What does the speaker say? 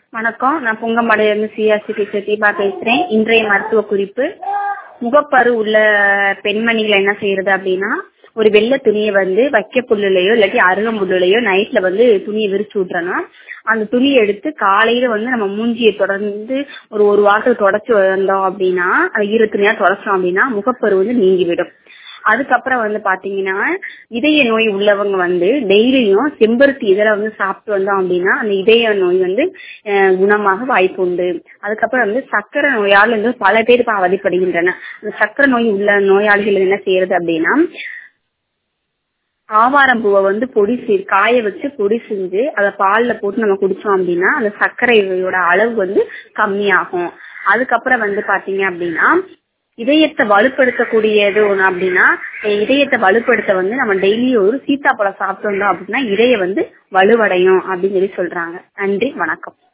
வணக்கம் நான் புங்கம்பாடியிலிருந்து CRC teacher Deepa பேசுறேன் இன்றைய மருத்துவ குறிப்பு முகப்பரு உள்ள பெண்மணிகள் என்ன செய்யறது அப்படின்னா ஒரு வெள்ளை துணியை வந்து வைக்க புல்லுலையோ இல்லாட்டி அருகம்புல்லுலையோ நைட்ல வந்து துணியை விரிச்சு விட்டுறணும் அந்த துணியை எடுத்து காலையில வந்து நம்ம மூஞ்சியை தொடர்ந்து ஒரு ஒரு வாரத்துக்கு தொடச்சு வந்தோம் அப்படின்னா அது ஈர துணியா தொடச்சோம் அப்படின்னா முகப்பரு வந்து நீங்கிவிடும் அதுக்கப்புறம் வந்து பாத்தீங்கன்னா இதய நோய் உள்ளவங்க வந்து டெய்லியும் செம்பருத்தி இதழ வந்து சாப்பிட்டு வந்தோம் அப்படின்னா அந்த இதய நோய் வந்து அஹ், குணமாக வாய்ப்பு உண்டு அதுக்கப்புறம் வந்து சக்கரை நோயால் வந்து பல பேர் இப்ப அவதிப்படுகின்றன அந்த சக்கரை நோய் உள்ள நோயாளிகள் என்ன செய்யறது அப்படின்னா ஆவாரம் பூவை வந்து பொடி செய் காய வச்சு பொடி செஞ்சு அதை பால்ல போட்டு நம்ம குடிச்சோம் அப்படின்னா அந்த சர்க்கரையோட அளவு வந்து கம்மியாகும் அதுக்கப்புறம் வந்து பாத்தீங்க அப்படின்னா இதயத்தை வலுப்படுத்தக்கூடியது ஒண்ணு அப்படின்னா அஹ் இதயத்தை வலுப்படுத்த வந்து நம்ம டெய்லி ஒரு சீத்தாப்பழம் சாப்பிட்டு வந்தோம் அப்படின்னா இதயம் வந்து வலுவடையும் அப்படின்னு சொல்லி சொல்றாங்க நன்றி வணக்கம்